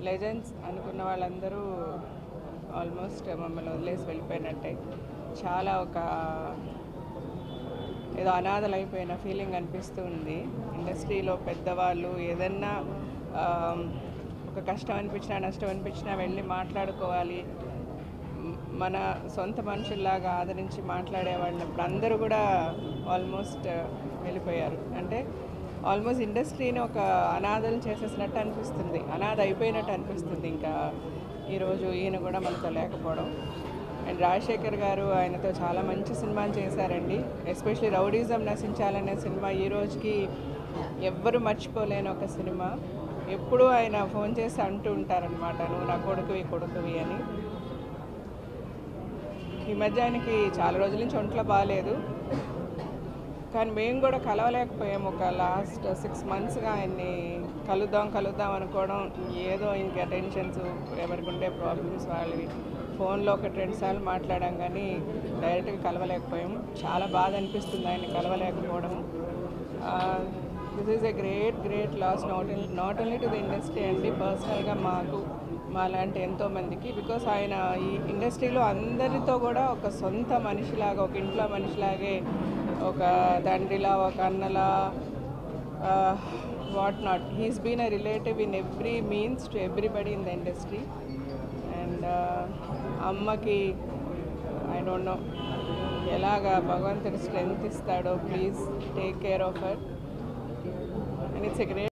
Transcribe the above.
legends అనుకున్న వాళ్ళందరూ almost మమ్మల్ని వదిలేసి వెళ్ళిపోయినట్టే చాలా ఒక ఏదో అనాథలు అయిపోయిన ఫీలింగ్ అనిపిస్తూ ఉంది ఇండస్ట్రీలో పెద్దవాళ్ళు ఏదన్నా ఆ, ఒక కష్టం అనిపించినా నష్టం అనిపించినా వెళ్ళి మాట్లాడుకోవాలి మ్, మన సొంత మనుషుల్లాగా ఆదరించి మాట్లాడే వాళ్ళు ఇప్పుడు అందరూ కూడా ఆల్మోస్ట్ వెళ్ళిపోయారు అంటే ఆల్మోస్ట్ ఇండస్ట్రీని ఒక అనాథలు చేసేసినట్టు అనిపిస్తుంది అనాథ అయిపోయినట్టు అనిపిస్తుంది ఇంకా ఈరోజు ఈయన కూడా మనతో లేకపోవడం అండ్ రాజశేఖర్ గారు ఆయనతో చాలా మంచి సినిమాలు చేశారండి ఎస్పెషలీ రౌడీజం నశించాలనే సినిమా ఈ రోజుకి ఎవ్వరు మర్చిపోలేని ఒక సినిమా ఎప్పుడూ ఆయన ఫోన్ చేసి అంటూ ఉంటారనమాట నువ్వు నా కొడుకువి కొడుకువి అని ఈ మధ్య ఆయనకి చాలా రోజుల నుంచి ఒంట్లో బాగాలేదు కానీ మేము కూడా కలవలేకపోయాము ఒక లాస్ట్ సిక్స్ మంత్స్గా ఆయన్ని కలుద్దాం కలుద్దాం అనుకోవడం ఏదో ఇంకా టెన్షన్స్ ఎవరికి ఉండే ప్రాబ్లమ్స్ వాళ్ళవి ఫోన్లో ఒకటి రెండు సార్లు మాట్లాడాం కానీ డైరెక్ట్గా కలవలేకపోయాము చాలా బాధ అనిపిస్తుంది ఆయన్ని కలవలేకపోవడం this is a great great loss not not only to the industry అండి పర్సనల్గా మాకు మాలాంటి ఎంతోమందికి బికాస్ ఆయన ఈ ఇండస్ట్రీలో అందరితో కూడా ఒక సొంత మనిషిలాగా ఒక ఇంట్లో మనిషిలాగే ఒక తండ్రిలా ఒక అన్నలా what not he's been a relative in every means to everybody in the industry and అమ్మకి ఐ డోంట్ నో ఎలాగా భగవంతుడు స్ట్రెంగ్త్ ఇస్తాడో please take care of her and it's a great